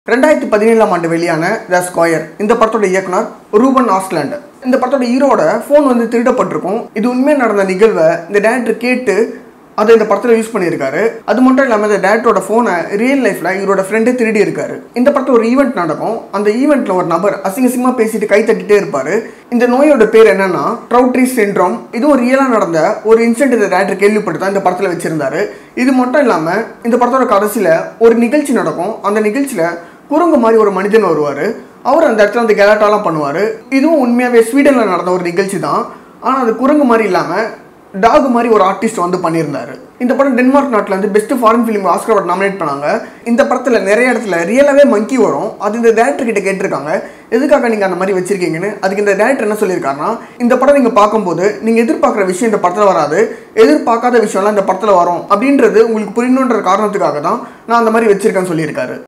ரெண்டாயிரத்தி பதினேழாம் ஆண்டு வெளியான த ஸ்கொயர் இந்த படத்தோட இயக்குனர் ரூபன் ஆஸ்லாண்ட் இந்த படத்தோட ஹீரோட ஃபோன் வந்து திருடப்பட்டிருக்கும் இது உண்மையாக நடந்த நிகழ்வை இந்த டேரக்டர் கேட்டு அதை இந்த படத்தில் யூஸ் பண்ணியிருக்காரு அது மட்டும் இல்லாமல் இந்த டேரக்டரோட ஃபோனை ரியல் லைஃப்பில் இவரோட ஃப்ரெண்டே திருடி இருக்காரு இந்த படத்தில் ஒரு ஈவெண்ட் நடக்கும் அந்த ஈவெண்ட்டில் ஒரு நபர் அசிங்க அசிங்கமாக பேசிட்டு கை தட்டிட்டே இருப்பார் இந்த நோயோட பேர் என்னன்னா ட்ரௌட்ரி சிண்ட்ரோம் இதுவும் ரியலாக நடந்த ஒரு இன்சிடென்ட் இந்த டேரக்டர் கேள்விப்பட்டு தான் இந்த படத்தில் வச்சிருந்தாரு இது மட்டும் இல்லாமல் இந்த படத்தோட கடைசியில் ஒரு நிகழ்ச்சி நடக்கும் அந்த நிகழ்ச்சியில் குரங்கு மாதிரி ஒரு மனிதன் வருவார் அவர் அந்த இடத்துல வந்து கெலாட்டாலாம் பண்ணுவார் இதுவும் உண்மையாகவே ஸ்வீடனில் நடந்த ஒரு நிகழ்ச்சி தான் ஆனால் அது குரங்கு மாதிரி இல்லாமல் டாக் மாதிரி ஒரு ஆர்டிஸ்ட் வந்து பண்ணியிருந்தாரு இந்த படம் டென்மார்க் நாட்டில் வந்து best foreign film Oscar award nominate பண்ணாங்க இந்த படத்தில் நிறைய இடத்துல ரியலாகவே மங்கி வரும் அது இந்த டேரக்டர் கிட்ட கேட்டிருக்காங்க எதுக்காக நீங்கள் அந்த மாதிரி வச்சிருக்கீங்கன்னு அதுக்கு இந்த டேரக்டர் என்ன சொல்லியிருக்காருன்னா இந்த படம் நீங்கள் பார்க்கும்போது நீங்கள் எதிர்பார்க்குற விஷயம் இந்த படத்தில் வராது எதிர்பார்க்காத விஷயம்லாம் இந்த படத்தில் வரும் அப்படின்றது உங்களுக்கு புரியணுன்ற காரணத்துக்காக தான் நான் அந்த மாதிரி வச்சிருக்கேன்னு சொல்லியிருக்காரு